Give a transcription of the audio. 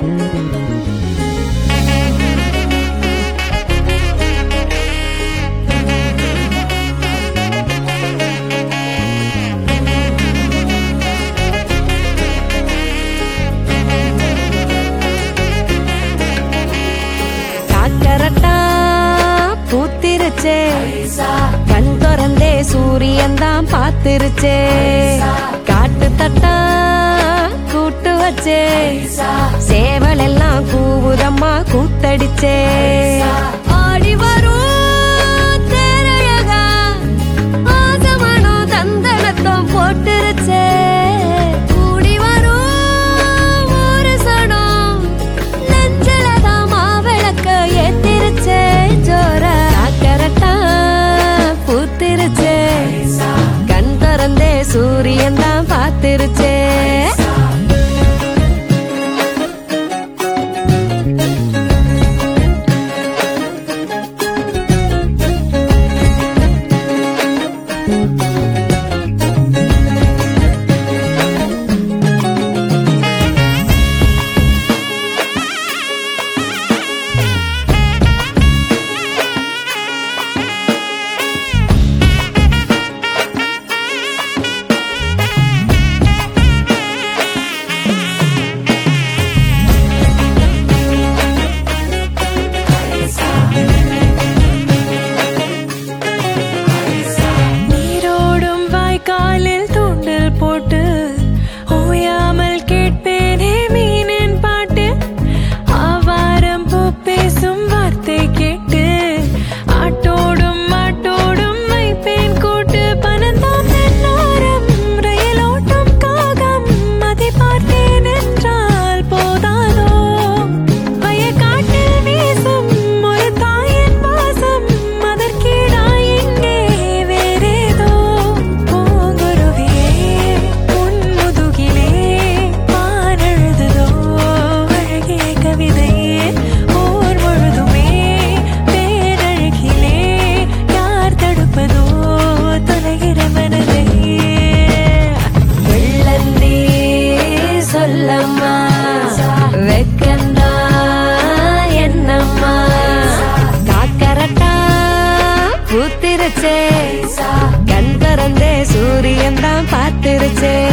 காக்கரட்டா பூத்திருச்சே கண் திறந்தே சூரியன் தான் பார்த்திருச்சே காட்டு தட்டா கூட்டு வச்சே சேவல் எல்லாம் கூவுதம்மா கூத்தடிச்சே ஆடி வரும் தேரழகா ஆசமனம் தந்தனத்தம் போட்டுருச்சே கூடி வரும் ஒரு சனம் நெஞ்சிலதான் மாவிளக்க ஏத்திருச்சே ஜோர காக்கரட்டா பூத்திருச்சே கண் திறந்தே சூரியன் தான் பார்த்திருச்சே நீரோடும் வாய்க்காலில் தூண்டில் போட்டு ஓயாமல் கேட்பேனே மீனின் பாட்டு ஆவாரம் பூ பேசும் வார்த்தை கேட்டு ஆட்டோடும் மாட்டோடும் வைப்பேன் கூட்டு பனந்தாம் தென்னோரம் ரயிலோட்டம் காகம் அதை பார்த்தேன் என்றால் போதாதோ வயக்காட்டில் வீசும் ஒரு தாயின் வாசம் அதற்கீடாய் இங்கே வேறேதோ பூங்குருவியே உன் முதுகிலே வானழுதுதோ அழகிய கவிதையே ஓர் முழுதுமே பேரழகிலே யார் தடுப்பதோ தொலைகிற மனதையே வெள்ளந்தி சொல்லம்மா வெக்கந்தா என்னம்மா காக்கரட்டா பூத்திருச்சே கண் திறந்தே சூரியன் தான் பார்த்திருச்சே